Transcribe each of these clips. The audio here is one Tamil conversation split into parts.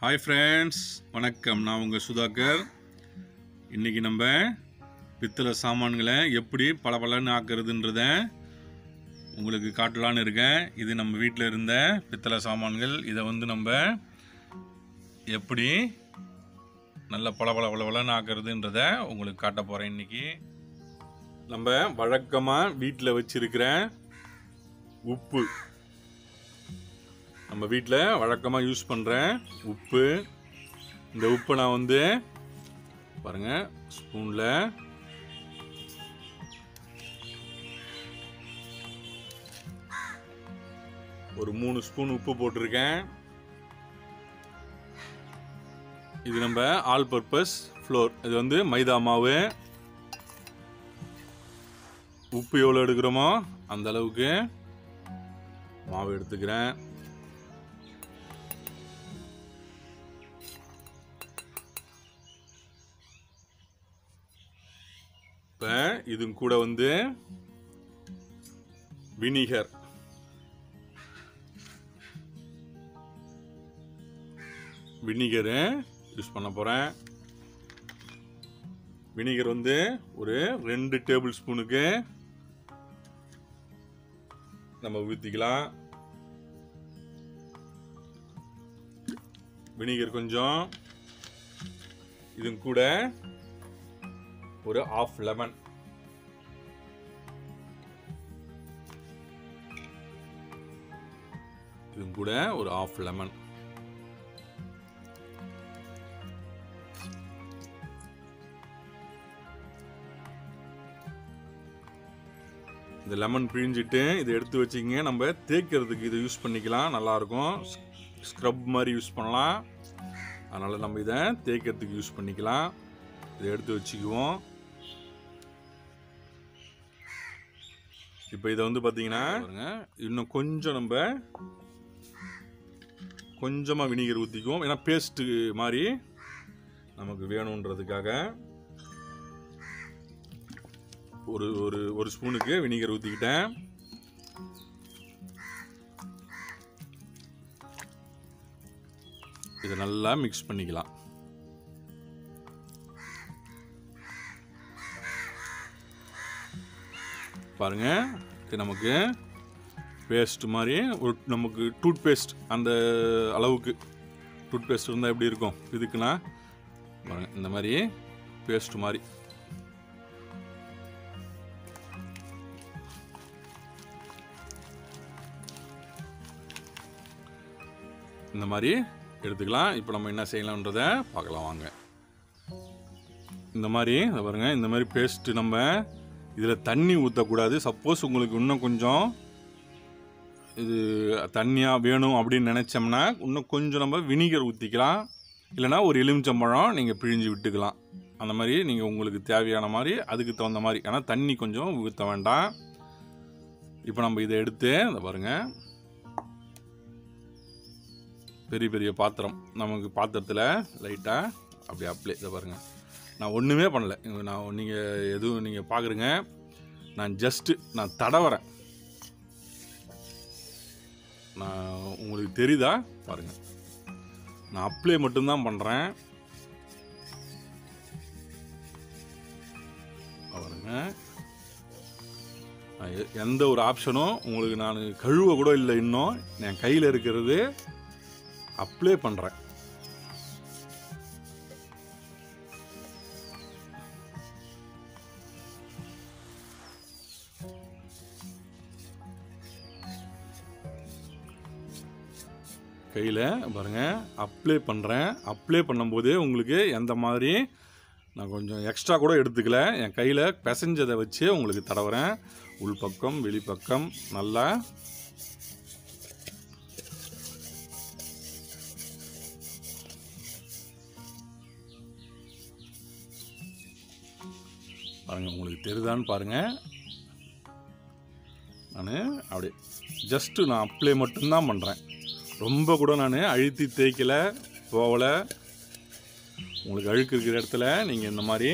ஹாய் ஃப்ரெண்ட்ஸ் வணக்கம் நான் உங்கள் சுதாகர் இன்றைக்கி நம்ம பித்தளை சாமான்களை எப்படி பளபளன்னு ஆக்குறதுன்றத உங்களுக்கு காட்டலான்னு இருக்கேன் இது நம்ம வீட்டில் இருந்த பித்தளை சாமான்கள் இதை வந்து நம்ம எப்படி நல்ல பளபள பளபளன்னு ஆக்குறதுன்றத உங்களுக்கு காட்ட போகிறேன் இன்றைக்கி நம்ம வழக்கமாக வீட்டில் வச்சிருக்கிற உப்பு நம்ம வீட்டில் வழக்கமாக யூஸ் பண்ணுற உப்பு இந்த உப்பை நான் வந்து பாருங்க ஸ்பூனில் ஒரு மூணு ஸ்பூன் உப்பு போட்டிருக்கேன் இது நம்ம ஆல் பர்பஸ் ஃப்ளோர் இது வந்து மைதா மாவு உப்பு எவ்வளோ எடுக்கிறோமோ அந்த அளவுக்கு மாவு எடுத்துக்கிறேன் இப்போ இது கூட வந்து வினிகர் வினிகரு யூஸ் பண்ண போகிறேன் வினிகர் வந்து ஒரு ரெண்டு டேபிள் ஸ்பூனுக்கு நம்ம ஊற்றிக்கலாம் வினிகர் கொஞ்சம் இது கூட ஒரு ஆஃப் லெமன் இது கூட ஒரு ஆஃப் லெமன் இந்த லெமன் பிழிஞ்சிட்டு இதை எடுத்து வச்சிங்க நம்ம தேய்க்கிறதுக்கு இதை யூஸ் பண்ணிக்கலாம் நல்லாயிருக்கும் ஸ்க்ரப் மாதிரி யூஸ் பண்ணலாம் அதனால் நம்ம இதை தேய்க்கிறதுக்கு யூஸ் பண்ணிக்கலாம் இதை எடுத்து வச்சுக்குவோம் இப்போ இதை வந்து பார்த்தீங்கன்னா பாருங்க, இன்னும் கொஞ்சம் நம்ம கொஞ்சமாக வினிகர் ஊற்றிக்குவோம் ஏன்னா பேஸ்ட்டு மாதிரி நமக்கு வேணுன்றதுக்காக ஒரு ஒரு ஒரு ஸ்பூனுக்கு வினிகர் ஊற்றிக்கிட்டேன் இதை நல்லா மிக்ஸ் பண்ணிக்கலாம் பாருங்க இது நமக்கு பேஸ்ட் மாதிரி ஒரு நமக்கு டூத் பேஸ்ட் அந்த அளவுக்கு டூத் பேஸ்ட் இருந்தால் எப்படி இருக்கும் இதுக்குன்னா பாருங்க இந்த மாதிரி பேஸ்ட் மாதிரி இந்த மாதிரி எடுத்துக்கலாம் இப்போ நம்ம என்ன செய்யலாம்ன்றத பார்க்கலாம் வாங்க இந்த மாதிரி இதை பாருங்க இந்த மாதிரி பேஸ்ட்டு நம்ம இதில் தண்ணி ஊற்றக்கூடாது சப்போஸ் உங்களுக்கு இன்னும் கொஞ்சம் இது தண்ணியாக வேணும் அப்படின்னு நினச்சோம்னா இன்னும் கொஞ்சம் நம்ம வினிகர் ஊற்றிக்கலாம் இல்லைனா ஒரு எலுமிச்சம்பழம் நீங்கள் பிழிஞ்சு விட்டுக்கலாம் அந்த மாதிரி நீங்கள் உங்களுக்கு தேவையான மாதிரி அதுக்கு தகுந்த மாதிரி ஏன்னா தண்ணி கொஞ்சம் ஊற்ற வேண்டாம் இப்போ நம்ம இதை எடுத்து இந்த பாருங்கள் பெரிய பெரிய பாத்திரம் நமக்கு பாத்திரத்தில் லைட்டாக அப்படி அப்ளை இதை பாருங்கள் நான் ஒன்றுமே பண்ணல இங்க நான் நீங்கள் எதுவும் நீங்கள் பார்க்குறீங்க நான் ஜஸ்ட்டு நான் தடவறேன் நான் உங்களுக்கு தெரியுதா பாருங்கள் நான் அப்ளை மட்டும்தான் பண்ணுறேன் பாருங்க நான் எ- எந்த ஒரு ஆப்ஷனும் உங்களுக்கு நான் கழுவ கூட இல்லை இன்னும் என் கையில் இருக்கிறது அப்ளை பண்ணுறேன் கையில் பாருங்க அப்ளை பண்ணுறேன் அப்ளை பண்ணும்போது உங்களுக்கு எந்த மாதிரி நான் கொஞ்சம் எக்ஸ்ட்ரா கூட எடுத்துக்கல என் கையில் பிசைஞ்சதை வச்சு உங்களுக்கு தடவுறேன் உள்பக்கம் வெளிப்பக்கம் நல்லா பாருங்க உங்களுக்கு தெரியுதான்னு பாருங்க நான் அப்படி ஜஸ்ட்டு நான் அப்ளை மட்டும்தான் பண்ணுறேன் ரொம்ப கூட நான் அழுத்தி தேய்க்கல போகலை உங்களுக்கு அழுக்கு இருக்கிற இடத்துல நீங்கள் இந்த மாதிரி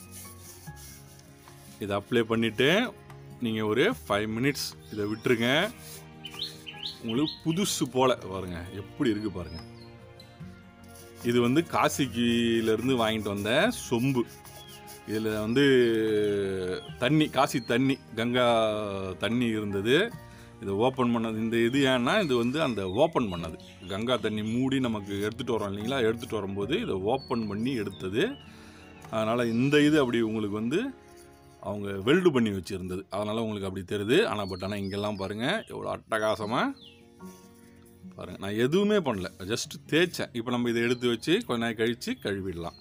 இதை அப்ளை பண்ணிவிட்டு நீங்கள் ஒரு ஃபைவ் மினிட்ஸ் இதை விட்டுருங்க உங்களுக்கு புதுசு போல் பாருங்க எப்படி இருக்குது பாருங்க இது வந்து காசிக்கிலேருந்து வாங்கிட்டு வந்த சொம்பு இதில் வந்து தண்ணி காசி தண்ணி கங்கா தண்ணி இருந்தது இதை ஓப்பன் பண்ணது இந்த இது ஏன்னா இது வந்து அந்த ஓப்பன் பண்ணது கங்கா தண்ணி மூடி நமக்கு எடுத்துகிட்டு வரோம் இல்லைங்களா எடுத்துகிட்டு வரும்போது இதை ஓப்பன் பண்ணி எடுத்தது அதனால் இந்த இது அப்படி உங்களுக்கு வந்து அவங்க வெல்டு பண்ணி வச்சுருந்தது அதனால் உங்களுக்கு அப்படி தெரியுது ஆனால் பட் ஆனால் இங்கெல்லாம் பாருங்கள் எவ்வளோ அட்டகாசமாக பாருங்கள் நான் எதுவுமே பண்ணல ஜஸ்ட் தேய்ச்சேன் இப்போ நம்ம இதை எடுத்து வச்சு கொஞ்ச நேரம் கழித்து கழுவிடலாம்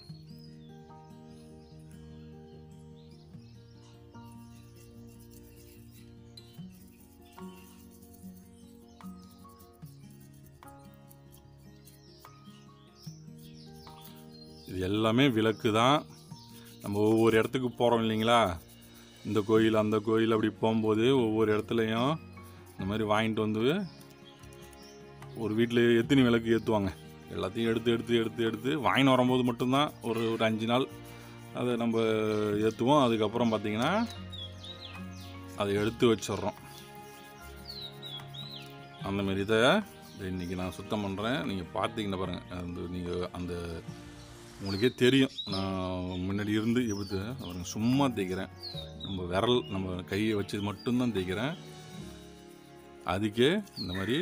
இது எல்லாமே விளக்கு தான் நம்ம ஒவ்வொரு இடத்துக்கு போகிறோம் இல்லைங்களா இந்த கோயில் அந்த கோயில் அப்படி போகும்போது ஒவ்வொரு இடத்துலையும் இந்த மாதிரி வாங்கிட்டு வந்து ஒரு வீட்டில் எத்தனை விளக்கு ஏற்றுவாங்க எல்லாத்தையும் எடுத்து எடுத்து எடுத்து எடுத்து வாங்கின்னு வரும்போது மட்டும்தான் ஒரு ஒரு அஞ்சு நாள் அதை நம்ம ஏற்றுவோம் அதுக்கப்புறம் பார்த்திங்கன்னா அதை எடுத்து வச்சிடுறோம் அந்த மாதிரி இதை இதை இன்றைக்கி நான் சுத்தம் பண்ணுறேன் நீங்கள் பார்த்தீங்கன்னா பாருங்கள் அந்த நீங்கள் அந்த உங்களுக்கே தெரியும் நான் முன்னாடி இருந்து எப்படி பாருங்க சும்மா தேய்க்கிறேன் நம்ம விரல் நம்ம கையை வச்சு மட்டும்தான் தேய்க்கிறேன் அதுக்கே இந்த மாதிரி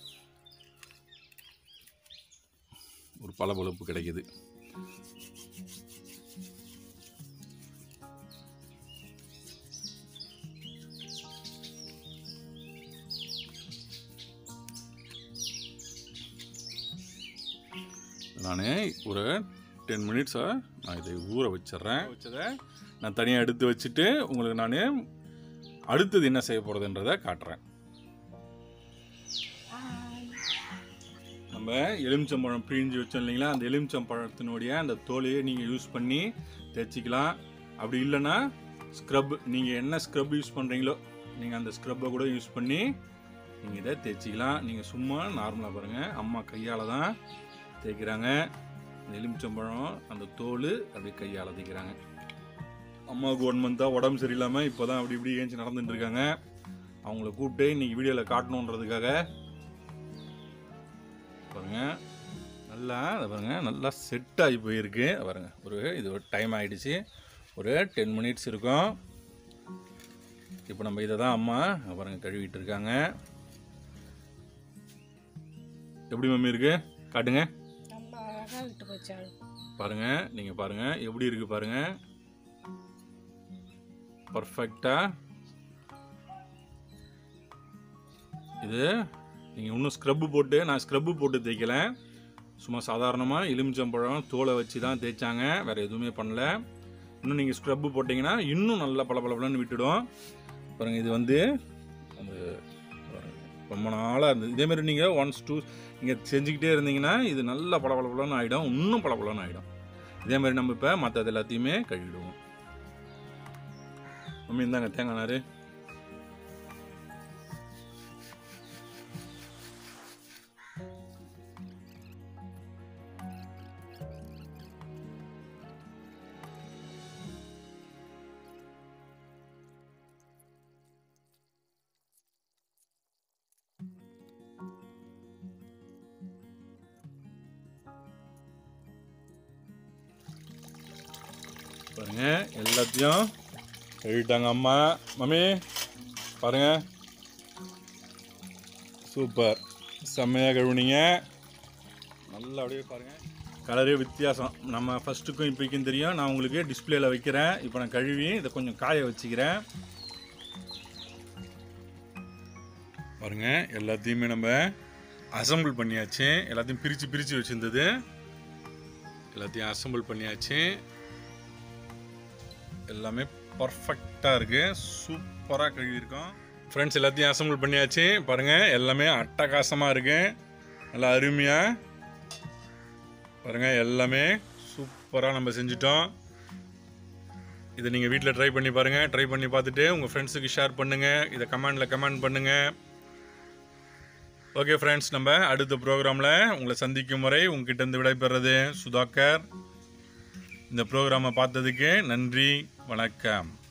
ஒரு பளபளப்பு கிடைக்குது நான் ஒரு டென் மினிட்ஸாக நான் இதை ஊற வச்சிடுறேன் வச்சதை நான் தனியாக எடுத்து வச்சுட்டு உங்களுக்கு நான் அடுத்தது என்ன செய்ய போகிறதுன்றதை காட்டுறேன் நம்ம எலுமிச்சம்பழம் பிழிஞ்சு வச்சோம் இல்லைங்களா அந்த எலுமிச்சம்பழத்தினுடைய அந்த தோலையை நீங்கள் யூஸ் பண்ணி தேய்ச்சிக்கலாம் அப்படி இல்லைன்னா ஸ்க்ரப் நீங்கள் என்ன ஸ்க்ரப் யூஸ் பண்ணுறீங்களோ நீங்கள் அந்த ஸ்க்ரப்பை கூட யூஸ் பண்ணி நீங்கள் இதை தேய்ச்சிக்கலாம் நீங்கள் சும்மா நார்மலாக பாருங்கள் அம்மா கையால் தான் தேய்க்கிறாங்க இந்த எலுமிச்சம்பழம் அந்த தோல் அப்படியே கையால் தேய்க்கிறாங்க அம்மாவுக்கு ஒன் மந்த்தாக உடம்பு சரியில்லாமல் இப்போ தான் அப்படி இப்படி ஏஞ்சி நடந்துட்டு இருக்காங்க அவங்கள கூப்பிட்டு இன்னைக்கு வீடியோவில் காட்டணுன்றதுக்காக பாருங்க நல்லா அதை பாருங்க நல்லா செட் ஆகி போயிருக்கு பாருங்க ஒரு இது ஒரு டைம் ஆயிடுச்சு ஒரு டென் மினிட்ஸ் இருக்கும் இப்போ நம்ம இதை தான் அம்மா பாருங்க கழுவிட்டு இருக்காங்க எப்படி மம்மி இருக்கு காட்டுங்க ரொம்ப அழகாக விட்டு போச்சு பாருங்க நீங்க பாருங்க எப்படி இருக்கு பாருங்க பர்ஃபெக்டா இது நீங்கள் இன்னும் ஸ்க்ரப்பு போட்டு நான் ஸ்க்ரப்பு போட்டு தேய்க்கல சும்மா சாதாரணமாக எலுமிச்சம்பழம் தோலை வச்சு தான் தேய்ச்சாங்க வேறு எதுவுமே பண்ணல இன்னும் நீங்கள் ஸ்க்ரப்பு போட்டிங்கன்னா இன்னும் நல்லா பளபளபளன்னு விட்டுடும் பாருங்க இது வந்து அந்த பாருங்க, ரொம்ப நாளாக இருந்தது இதேமாரி நீங்கள் ஒன்ஸ் டூ நீங்கள் செஞ்சுக்கிட்டே இருந்தீங்கன்னா இது நல்லா பளபளபளன்னு ஆகிடும் இன்னும் பளபளன்னு ஆகிடும் இதேமாரி நம்ம இப்போ மற்றது எல்லாத்தையுமே கழுவிடுவோம் மம்மி இந்தாங்க தேங்காய் நார் பாருங்க எல்லாத்தையும் கழுவிட்டாங்க அம்மா மம்மி பாருங்க சூப்பர் செம்மையாக கழுவுனீங்க நல்லா அப்படியே பாருங்க கலரே வித்தியாசம் நம்ம ஃபஸ்ட்டுக்கும் இப்போக்கும் தெரியும் நான் உங்களுக்கு டிஸ்பிளேல வைக்கிறேன் இப்போ நான் கழுவி இதை கொஞ்சம் காய வச்சுக்கிறேன் பாருங்க எல்லாத்தையுமே நம்ம அசம்பிள் பண்ணியாச்சு எல்லாத்தையும் பிரித்து பிரித்து வச்சுருந்தது எல்லாத்தையும் அசம்பிள் பண்ணியாச்சு எல்லாமே பர்ஃபெக்டாக இருக்குது சூப்பராக கழுவிருக்கோம் ஃப்ரெண்ட்ஸ் எல்லாத்தையும் அசம்பிள் பண்ணியாச்சு பாருங்கள் எல்லாமே அட்டகாசமாக இருக்கு நல்லா அருமையாக பாருங்கள் எல்லாமே சூப்பராக நம்ம செஞ்சிட்டோம் இதை நீங்கள் வீட்டில் ட்ரை பண்ணி பாருங்கள் ட்ரை பண்ணி பார்த்துட்டு உங்கள் ஃப்ரெண்ட்ஸுக்கு ஷேர் பண்ணுங்கள் இதை கமெண்டில் கமெண்ட் பண்ணுங்கள் ஓகே ஃப்ரெண்ட்ஸ் நம்ம அடுத்த ப்ரோக்ராமில் உங்களை சந்திக்கும் வரை உங்ககிட்ட இருந்து விடைபெறது சுதாகர் இந்த ப்ரோக்ராமை பார்த்ததுக்கு நன்றி வணக்கம்